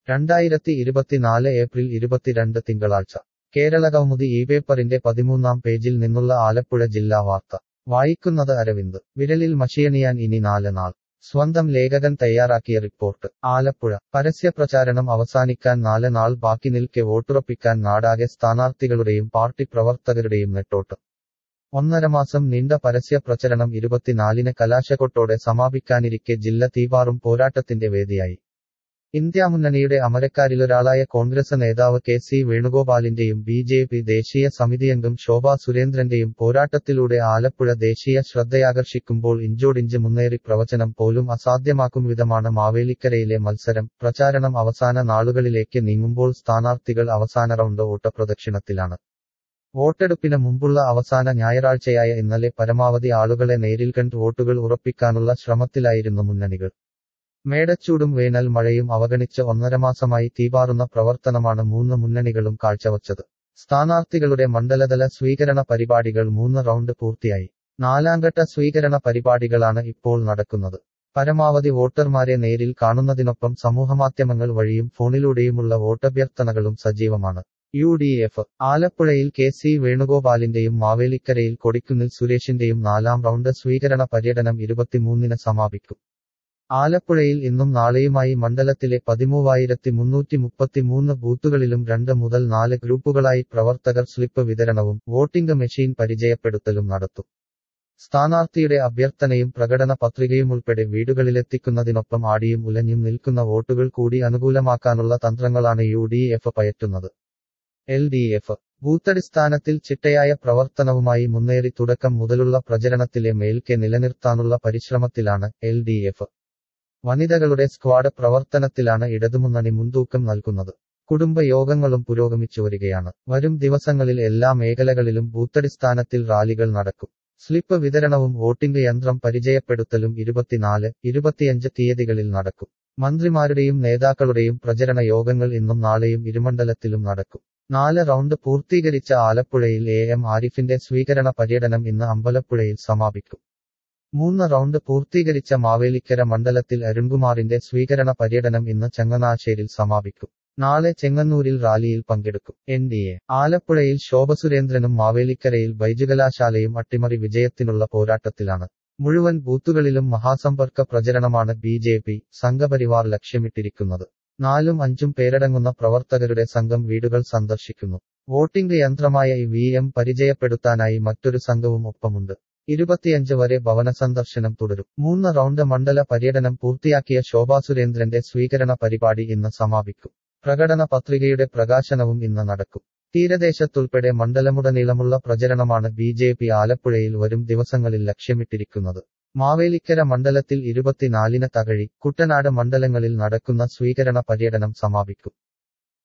രണ്ടായിരത്തി ഇരുപത്തിനാല് ഏപ്രിൽ ഇരുപത്തിരണ്ട് തിങ്കളാഴ്ച കേരളകൗമുദി ഈ പേപ്പറിന്റെ പതിമൂന്നാം പേജിൽ നിന്നുള്ള ആലപ്പുഴ ജില്ലാ വാർത്ത വായിക്കുന്നത് അരവിന്ദ് വിരലിൽ മഷിയണിയാൻ ഇനി നാല് നാൾ സ്വന്തം ലേഖകൻ തയ്യാറാക്കിയ റിപ്പോർട്ട് ആലപ്പുഴ പരസ്യപ്രചാരണം അവസാനിക്കാൻ നാല് നാൾ ബാക്കി നിൽക്കെ വോട്ടുറപ്പിക്കാൻ നാടാകെ സ്ഥാനാർത്ഥികളുടെയും പാർട്ടി പ്രവർത്തകരുടെയും നെട്ടോട്ട് ഒന്നര മാസം നീണ്ട പരസ്യ പ്രചരണം ഇരുപത്തിനാലിന് കലാശക്കൊട്ടോടെ സമാപിക്കാനിരിക്കെ ജില്ല തീപാറും പോരാട്ടത്തിന്റെ വേദിയായി ഇന്ത്യാമുന്നണിയുടെ അമരക്കാരിലൊരാളായ കോൺഗ്രസ് നേതാവ് കെ സി വേണുഗോപാലിന്റെയും ബി ജെ പി ദേശീയ സമിതിയംഗം ശോഭാ സുരേന്ദ്രന്റെയും പോരാട്ടത്തിലൂടെ ആലപ്പുഴ ദേശീയ ശ്രദ്ധയാകർഷിക്കുമ്പോൾ ഇഞ്ചോടിഞ്ച് മുന്നേറി പ്രവചനം പോലും അസാധ്യമാക്കും വിധമാണ് മാവേലിക്കരയിലെ മത്സരം പ്രചാരണം അവസാന നാളുകളിലേക്ക് നീങ്ങുമ്പോൾ സ്ഥാനാർത്ഥികൾ അവസാന റൗണ്ട് ഓട്ടപ്രദക്ഷിണത്തിലാണ് വോട്ടെടുപ്പിന് മുമ്പുള്ള അവസാന ഞായറാഴ്ചയായ ഇന്നലെ പരമാവധി ആളുകളെ നേരിൽ കണ്ട് വോട്ടുകൾ ഉറപ്പിക്കാനുള്ള ശ്രമത്തിലായിരുന്നു മുന്നണികൾ മേടച്ചൂടും വേനൽ മഴയും അവഗണിച്ച് ഒന്നര മാസമായി തീപാറുന്ന പ്രവർത്തനമാണ് മൂന്ന് മുന്നണികളും കാഴ്ചവച്ചത് സ്ഥാനാർത്ഥികളുടെ മണ്ഡലതല സ്വീകരണ പരിപാടികൾ മൂന്ന് റൗണ്ട് പൂർത്തിയായി നാലാംഘട്ട സ്വീകരണ പരിപാടികളാണ് ഇപ്പോൾ നടക്കുന്നത് പരമാവധി വോട്ടർമാരെ നേരിൽ കാണുന്നതിനൊപ്പം സമൂഹമാധ്യമങ്ങൾ വഴിയും ഫോണിലൂടെയുമുള്ള വോട്ടഭ്യർത്ഥനകളും സജീവമാണ് യു ഡി എഫ് ആലപ്പുഴയിൽ കെ സി വേണുഗോപാലിന്റെയും മാവേലിക്കരയിൽ കൊടിക്കുന്നിൽ സുരേഷിന്റെയും നാലാം റൗണ്ട് സ്വീകരണ പര്യടനം ഇരുപത്തിമൂന്നിന് സമാപിക്കും ആലപ്പുഴയിൽ ഇന്നും നാളെയുമായി മണ്ഡലത്തിലെ പതിമൂവായിരത്തി മുന്നൂറ്റി മുപ്പത്തിമൂന്ന് ബൂത്തുകളിലും രണ്ട് മുതൽ നാല് ഗ്രൂപ്പുകളായി പ്രവർത്തകർ സ്ലിപ്പ് വിതരണവും വോട്ടിംഗ് മെഷീൻ പരിചയപ്പെടുത്തലും നടത്തും സ്ഥാനാർത്ഥിയുടെ അഭ്യർത്ഥനയും പ്രകടന പത്രികയുമുൾപ്പെടെ വീടുകളിലെത്തിക്കുന്നതിനൊപ്പം ആടിയും ഉലഞ്ഞും നിൽക്കുന്ന വോട്ടുകൾ കൂടി അനുകൂലമാക്കാനുള്ള തന്ത്രങ്ങളാണ് യു ഡി എഫ് പയറ്റുന്നത് എൽ ഡി എഫ് ബൂത്തടിസ്ഥാനത്തിൽ ചിട്ടയായ പ്രവർത്തനവുമായി മുന്നേറി തുടക്കം മുതലുള്ള പ്രചരണത്തിലെ മേൽക്കെ നിലനിർത്താനുള്ള പരിശ്രമത്തിലാണ് എൽ ഡി എഫ് വനിതകളുടെ സ്ക്വാഡ് പ്രവർത്തനത്തിലാണ് ഇടതുമുന്നണി മുൻതൂക്കം നൽകുന്നത് കുടുംബ യോഗങ്ങളും പുരോഗമിച്ചു വരികയാണ് വരും ദിവസങ്ങളിൽ എല്ലാ മേഖലകളിലും ബൂത്തടിസ്ഥാനത്തിൽ റാലികൾ നടക്കും സ്ലിപ്പ് വിതരണവും വോട്ടിംഗ് യന്ത്രം പരിചയപ്പെടുത്തലും ഇരുപത്തിനാല് ഇരുപത്തിയഞ്ച് തീയതികളിൽ നടക്കും മന്ത്രിമാരുടെയും നേതാക്കളുടെയും പ്രചരണ യോഗങ്ങൾ ഇന്നും നാളെയും ഇരുമണ്ഡലത്തിലും നടക്കും നാല് റൗണ്ട് പൂർത്തീകരിച്ച ആലപ്പുഴയിൽ എ എം ആരിഫിന്റെ സ്വീകരണ പര്യടനം ഇന്ന് അമ്പലപ്പുഴയിൽ സമാപിക്കും മൂന്ന് റൗണ്ട് പൂർത്തീകരിച്ച മാവേലിക്കര മണ്ഡലത്തിൽ അരുൺകുമാറിന്റെ സ്വീകരണ പര്യടനം ഇന്ന് ചങ്ങനാശ്ശേരിൽ സമാപിക്കും നാളെ ചെങ്ങന്നൂരിൽ റാലിയിൽ പങ്കെടുക്കും എൻ ഡി എ ആലപ്പുഴയിൽ ശോഭസുരേന്ദ്രനും മാവേലിക്കരയിൽ ബൈജുകലാശാലയും അട്ടിമറി വിജയത്തിനുള്ള പോരാട്ടത്തിലാണ് മുഴുവൻ ബൂത്തുകളിലും മഹാസമ്പർക്ക പ്രചരണമാണ് ബി ജെ പി സംഘപരിവാർ ലക്ഷ്യമിട്ടിരിക്കുന്നത് നാലും അഞ്ചും പേരടങ്ങുന്ന പ്രവർത്തകരുടെ സംഘം വീടുകൾ സന്ദർശിക്കുന്നു വോട്ടിംഗ് യന്ത്രമായ ഇ വി എം പരിചയപ്പെടുത്താനായി മറ്റൊരു സംഘവും ഒപ്പമുണ്ട് ഇരുപത്തിയഞ്ച് വരെ ഭവന സന്ദർശനം തുടരും മൂന്ന് റൗണ്ട് മണ്ഡല പര്യടനം പൂർത്തിയാക്കിയ ശോഭാ സുരേന്ദ്രന്റെ സ്വീകരണ പരിപാടി ഇന്ന് സമാപിക്കും പ്രകടന പത്രികയുടെ പ്രകാശനവും ഇന്ന് നടക്കും തീരദേശത്തുൾപ്പെടെ മണ്ഡലമുടനീളമുള്ള പ്രചരണമാണ് ബി ജെ പി ആലപ്പുഴയിൽ വരും ദിവസങ്ങളിൽ ലക്ഷ്യമിട്ടിരിക്കുന്നത് മാവേലിക്കര മണ്ഡലത്തിൽ ഇരുപത്തിനാലിന് തകഴി കുട്ടനാട് മണ്ഡലങ്ങളിൽ നടക്കുന്ന സ്വീകരണ പര്യടനം സമാപിക്കും